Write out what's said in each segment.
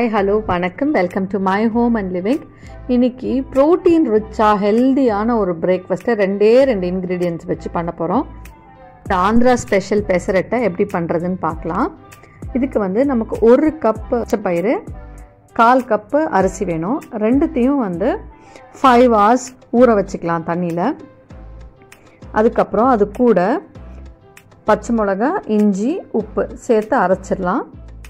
Hi hello வணக்கம் welcome to my home and living இன்னைக்கு protein ரிச்சாக ஹெல்தியான ஒரு பிரேக்ஃபாஸ்ட்டை ரெண்டே ரெண்டு இன்க்ரீடியன்ட்ஸ் வச்சு பண்ண போகிறோம் இந்த ஆந்திரா ஸ்பெஷல் பெசரட்டை எப்படி பண்ணுறதுன்னு பார்க்கலாம் இதுக்கு வந்து நமக்கு ஒரு கப்பு பயிறு கால் கப்பு அரிசி வேணும் ரெண்டுத்தையும் வந்து ஃபைவ் ஹவர்ஸ் ஊற வச்சுக்கலாம் தண்ணியில் அதுக்கப்புறம் அது கூட பச்சை மிளகா இஞ்சி உப்பு சேர்த்து அரைச்சிடலாம்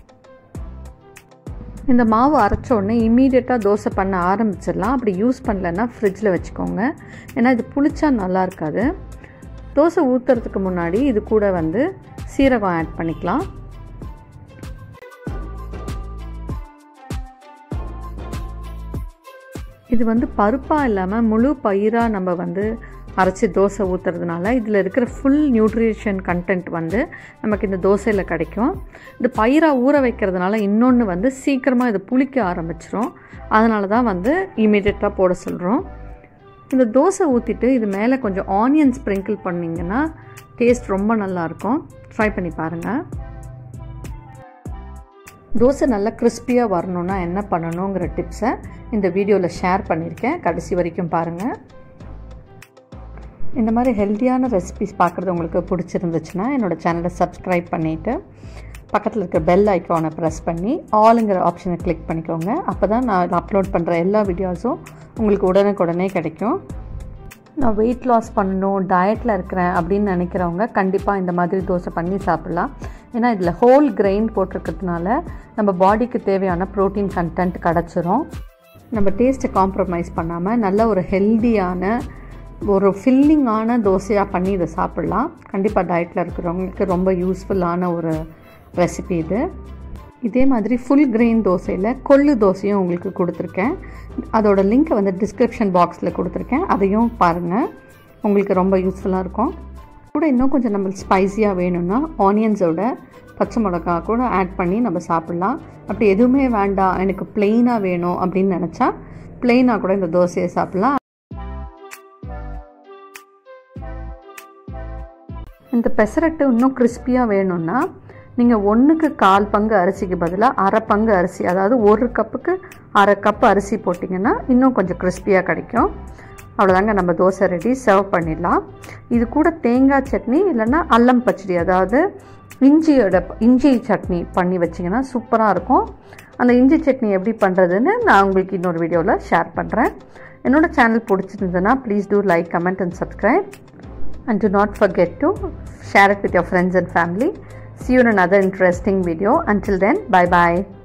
இந்த மாவு அரைச்ச உடனே இம்மீடியட்டாக தோசை பண்ண ஆரம்பிச்சிடலாம் அப்படி யூஸ் பண்ணலன்னா ஃப்ரிட்ஜில் வச்சுக்கோங்க ஏன்னா இது புளிச்சா நல்லா இருக்காது தோசை ஊற்றுறதுக்கு முன்னாடி இது கூட வந்து சீரகம் ஆட் பண்ணிக்கலாம் இது வந்து பருப்பாக இல்லாமல் முழு பயிராக நம்ம வந்து அரைச்சி தோசை ஊற்றுறதுனால இதில் இருக்கிற ஃபுல் நியூட்ரிஷன் கண்டென்ட் வந்து நமக்கு இந்த தோசையில் கிடைக்கும் இது பயிராக ஊற வைக்கிறதுனால இன்னொன்று வந்து சீக்கிரமாக இது புளிக்க ஆரம்பிச்சிரும் அதனால தான் வந்து இமீடியட்டாக போட சொல்கிறோம் இந்த தோசை ஊற்றிட்டு இது மேலே கொஞ்சம் ஆனியன் ஸ்ப்ரிங்கிள் பண்ணிங்கன்னா டேஸ்ட் ரொம்ப நல்லாயிருக்கும் ட்ரை பண்ணி பாருங்கள் தோசை நல்லா கிறிஸ்பியாக வரணுன்னா என்ன பண்ணணுங்கிற டிப்ஸை இந்த வீடியோவில் ஷேர் பண்ணியிருக்கேன் கடைசி வரைக்கும் பாருங்கள் இந்த மாதிரி ஹெல்த்தியான ரெசிபிஸ் பார்க்குறது உங்களுக்கு பிடிச்சிருந்துச்சுன்னா என்னோடய சேனலை சப்ஸ்கிரைப் பண்ணிவிட்டு பக்கத்தில் இருக்க பெல் ஐக்கானை ப்ரெஸ் பண்ணி ஆளுங்கிற ஆப்ஷனை கிளிக் பண்ணிக்கோங்க அப்போ தான் நான் அப்லோட் பண்ணுற எல்லா வீடியோஸும் உங்களுக்கு உடனுக்குடனே கிடைக்கும் நான் வெயிட் லாஸ் பண்ணணும் டயட்டில் இருக்கிறேன் அப்படின்னு நினைக்கிறவங்க கண்டிப்பாக இந்த மாதிரி தோசை பண்ணி சாப்பிட்லாம் ஏன்னா இதில் ஹோல் கிரெயின் போட்டிருக்கிறதுனால நம்ம பாடிக்கு தேவையான ப்ரோட்டீன் கண்டென்ட் கிடச்சிரும் நம்ம டேஸ்ட்டை காம்ப்ரமைஸ் பண்ணாமல் நல்ல ஒரு ஹெல்தியான ஒரு ஃபில்லிங்கான தோசையாக பண்ணி இதை சாப்பிட்லாம் கண்டிப்பாக டயட்டில் இருக்கிறவங்களுக்கு ரொம்ப யூஸ்ஃபுல்லான ஒரு ரெசிபி இது இதே மாதிரி ஃபுல் கிரெயின் தோசையில் கொள்ளு தோசையும் உங்களுக்கு கொடுத்துருக்கேன் அதோட லிங்க்கை வந்து டிஸ்கிரிப்ஷன் பாக்ஸில் கொடுத்துருக்கேன் அதையும் பாருங்கள் உங்களுக்கு ரொம்ப யூஸ்ஃபுல்லாக இருக்கும் கூட இன்னும் கொஞ்சம் நம்மளுக்கு ஸ்பைஸியாக வேணும்னா ஆனியன்ஸோட பச்சை மிளகா கூட ஆட் பண்ணி நம்ம சாப்பிட்லாம் அப்படி எதுவுமே வேண்டாம் எனக்கு பிளெயினாக வேணும் அப்படின்னு நினச்சா பிளெயினாக கூட இந்த தோசையை சாப்பிட்லாம் இந்த பெசரட்டு இன்னும் கிறிஸ்பியாக வேணும்னா நீங்கள் ஒன்றுக்கு கால் பங்கு அரிசிக்கு பதிலாக அரை பங்கு அரிசி அதாவது ஒரு கப்புக்கு அரை கப்பு அரிசி போட்டிங்கன்னா இன்னும் கொஞ்சம் கிறிஸ்பியாக கிடைக்கும் அவ்வளோதாங்க நம்ம தோசை ரெடி சர்வ் பண்ணிடலாம் இது கூட தேங்காய் சட்னி இல்லைன்னா அல்லம் பச்சடி அதாவது இஞ்சியோட இஞ்சி சட்னி பண்ணி வச்சிங்கன்னா சூப்பராக இருக்கும் அந்த இஞ்சி சட்னி எப்படி பண்ணுறதுன்னு நான் உங்களுக்கு இன்னொரு வீடியோவில் ஷேர் பண்ணுறேன் என்னோடய சேனல் பிடிச்சிருந்ததுன்னா please do like comment and subscribe and do not forget to share it with your friends and family. See you in another interesting video. Until then, bye bye.